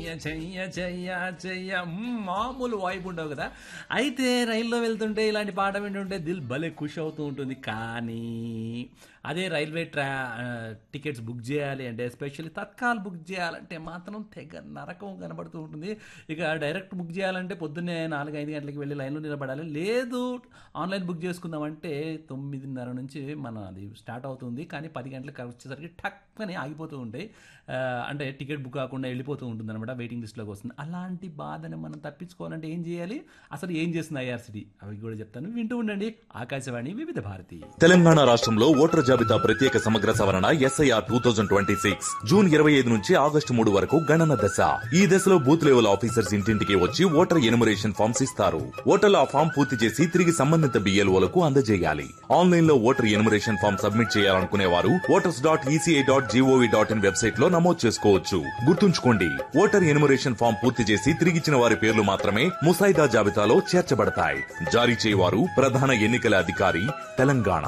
చెయ్య చెయ్య చెయ్య చెయ్య మ్మ్, మామూలు వైపు ఉండవు కదా అయితే రైల్లో వెళ్తుంటే ఇలాంటి పాట వింటుంటే దిల్ భలే ఖుషి అవుతూ ఉంటుంది కానీ అదే రైల్వే ట్రా ఆ, టికెట్స్ బుక్ చేయాలి అంటే ఎస్పెషల్లీ తత్కాల్ బుక్ చేయాలంటే మాత్రం తెగ నరకం కనబడుతూ ఉంటుంది ఇక డైరెక్ట్ బుక్ చేయాలంటే పొద్దున్నే నాలుగు ఐదు గంటలకి వెళ్ళి లైన్లో నిలబడాలి లేదు ఆన్లైన్ బుక్ చేసుకుందామంటే తొమ్మిదిన్నర నుంచి మన అది స్టార్ట్ అవుతుంది కానీ పది గంటలకు వచ్చేసరికి టక్ అని ఆగిపోతూ ఉంటాయి ఆ, అంటే టికెట్ బుక్ కాకుండా వెళ్ళిపోతూ ఉంటుంది అనమాట వెయిటింగ్ లిస్ట్లోకి వస్తుంది అలాంటి బాధను మనం తప్పించుకోవాలంటే ఏం చేయాలి అసలు ఏం చేస్తుంది ఐఆర్సిటీ అవి కూడా చెప్తాను వింటూ ఉండండి ఆకాశవాణి వివిధ భారతి తెలంగాణ రాష్ట్రంలో ఓటర్ జాబితా ప్రత్యేక సమగ్ర సవరణ SIR two thousand twenty six June ఇరవై ఐదు నుంచి ఆగస్టు మూడు వరకు గణన దశ ఈ దశలో బూత్ లెవెల్ ఆఫీసర్స్ ఇంటింటికి వచ్చి ఓటర్ ఎనుమరేషన్ ఫామ్స్ ఇస్తారు ఓటర్లు ఆ ఫామ్ పూర్తి చేసి తిరిగి సంబంధిత బిఎల్ఓలకు అందజేయాలి ఆన్లైన్ లో ఓటర్ ఎనుమరేషన్ ఫామ్ సబ్మిట్ చేయాలనుకునే వారు voters dot ECI dot GOV dot in website లో నమోదు చేసుకోవచ్చు గుర్తుంచుకోండి ఓటర్ ఎనుమరేషన్ ఫామ్ పూర్తి చేసి తిరిగిచ్చిన వారి పేర్లు మాత్రమే ముసాయిదా జాబితాలో చేర్చబడతాయి జారీ చేయవారు ప్రధాన ఎన్నికల అధికారి తెలంగాణ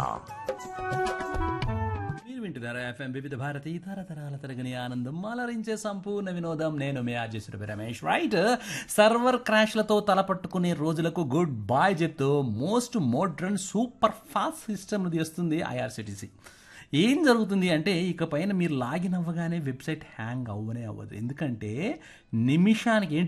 మీరు వింటున్నారా ఎఫ్ఎం వివిధ భారతి తరతరాల తరగని ఆనందం అలరించే సంపూర్ణ వినోదం నేను మీ ఆర్జేశ్వర రమేష్ రైట్ సర్వర్ క్రాష్లతో తలపట్టుకునే రోజులకు గుడ్ బాయ్ చెప్తూ most modern super fast system తెస్తుంది ఐఆర్సిటీసీ ఏం జరుగుతుంది అంటే ఇక పైన మీరు లాగిన్ అవ్వగానే వెబ్సైట్ హ్యాంగ్ అవ్వనే అవ్వదు ఎందుకంటే నిమిషానికి ఏంటి